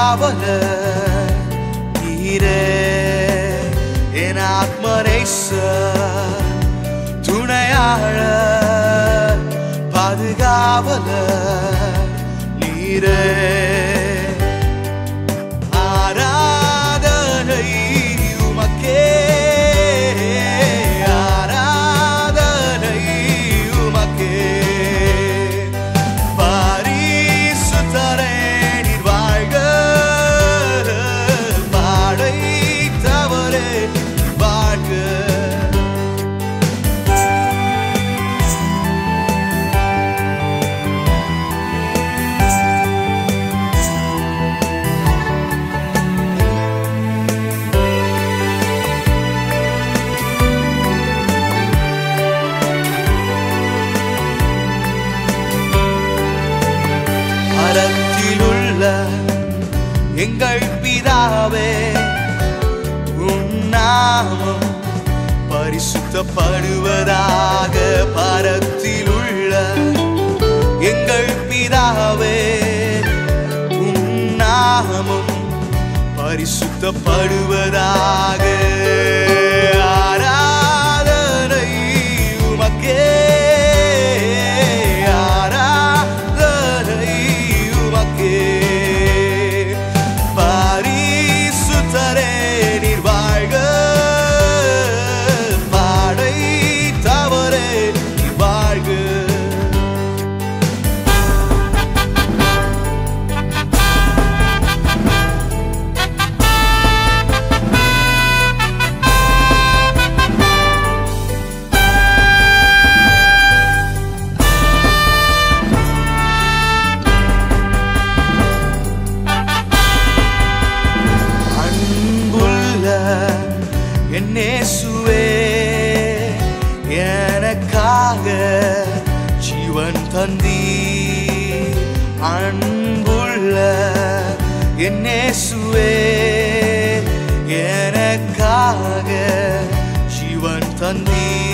பாதுகாவல நீரே என் ஆத்மரேச துணையாழ பாதுகாவல நீரே ஆராதனை உமக்கே ஆராதனை உமக்கே பரிசுத்தரே நீர் வாழ்க படைத்தவரே வாழ்க மரத்திலுள்ள எங்கள் பிதாவே உன் நாமம் பரிசுத்தப்படுவதாக பரத்திலுள்ள எங்கள் பிதாவே உன் நாமம் பரிசுத்தப்படுவதாக ஆராதனை உமக்கே ஆராதனை உமக்கே பரிசுத்தரே நீர் வாழ்க படைத்தவரே நீர் வாழ்க அன்புள்ள என்னேசுவே எனக்காக ஜீவன் தந்தி அன்புள்ள என்னேசுவே எனக்காக ஜீவன் தந்தி